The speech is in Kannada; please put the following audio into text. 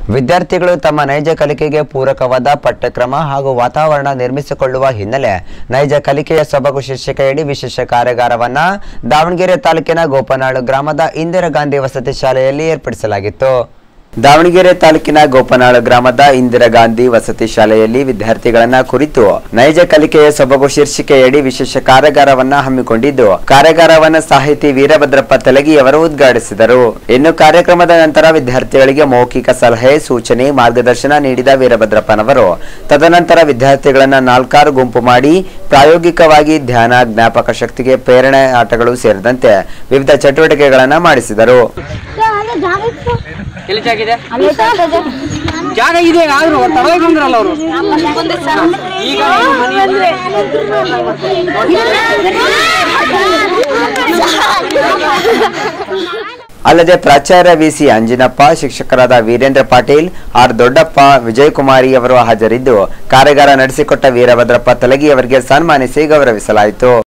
ವಿದ್ಯಾರ್ಥಿಗಳು ತಮ್ಮ ನೈಜ ಕಲಿಕೆಗೆ ಪೂರಕವಾದ ಪಠ್ಯಕ್ರಮ ಹಾಗೂ ವಾತಾವರಣ ನಿರ್ಮಿಸಿಕೊಳ್ಳುವ ಹಿನ್ನೆಲೆ ನೈಜ ಕಲಿಕೆಯ ಸೊಬಗು ಶೀರ್ಷಿಕೆಯಡಿ ವಿಶೇಷ ಕಾರ್ಯಾಗಾರವನ್ನ ದಾವಣಗೆರೆ ತಾಲೂಕಿನ ಗೋಪನಾಳು ಗ್ರಾಮದ ಇಂದಿರಾ ಗಾಂಧಿ ವಸತಿ ಶಾಲೆಯಲ್ಲಿ ಏರ್ಪಡಿಸಲಾಗಿತ್ತು ದಾವಣಗೆರೆ ತಾಲೂಕಿನ ಗೋಪನಾಳು ಗ್ರಾಮದ ಇಂದಿರಾ ಗಾಂಧಿ ವಸತಿ ಶಾಲೆಯಲ್ಲಿ ವಿದ್ಯಾರ್ಥಿಗಳನ್ನ ಕುರಿತು ನೈಜ ಕಲಿಕೆಯ ಸೊಬಗು ಶೀರ್ಷಿಕೆಯಡಿ ವಿಶೇಷ ಕಾರ್ಯಾಗಾರವನ್ನ ಹಮ್ಮಿಕೊಂಡಿದ್ದು ಕಾರ್ಯಾಗಾರವನ್ನ ಸಾಹಿತಿ ವೀರಭದ್ರಪ್ಪ ತೆಲಗಿ ಅವರು ಉದ್ಘಾಟಿಸಿದರು ಇನ್ನು ಕಾರ್ಯಕ್ರಮದ ನಂತರ ವಿದ್ಯಾರ್ಥಿಗಳಿಗೆ ಮೌಖಿಕ ಸಲಹೆ ಸೂಚನೆ ಮಾರ್ಗದರ್ಶನ ನೀಡಿದ ವೀರಭದ್ರಪ್ಪನವರು ತದನಂತರ ವಿದ್ಯಾರ್ಥಿಗಳನ್ನ ನಾಲ್ಕಾರು ಗುಂಪು ಮಾಡಿ ಪ್ರಾಯೋಗಿಕವಾಗಿ ಧ್ಯಾನ ಜ್ಞಾಪಕ ಶಕ್ತಿಗೆ ಪ್ರೇರಣೆ ಆಟಗಳು ಸೇರಿದಂತೆ ವಿವಿಧ ಚಟುವಟಿಕೆಗಳನ್ನ ಮಾಡಿಸಿದರು ಎಲ್ಲಿ ಜಾಗ ಇದೆ ಜಾಗ ಇದೆ ಆದ್ರೂ ತಗೊಳಕ್ ಬಂದ್ರಲ್ಲ ಅವರು ಈಗ ಅಲ್ಲದೆ ಪ್ರಾಚಾರ್ಯ ವಿಸಿ ಅಂಜಿನಪ್ಪ ಶಿಕ್ಷಕರಾದ ವೀರೇಂದ್ರ ಪಾಟೀಲ್ ಆರ್ ದೊಡ್ಡಪ್ಪ ವಿಜಯಕುಮಾರಿ ಅವರು ಹಾಜರಿದ್ದು ಕಾರ್ಯಾಗಾರ ನಡೆಸಿಕೊಟ್ಟ ವೀರಭದ್ರಪ್ಪ ತಲಗಿ ಅವರಿಗೆ ಸನ್ಮಾನಿಸಿ ಗೌರವಿಸಲಾಯಿತು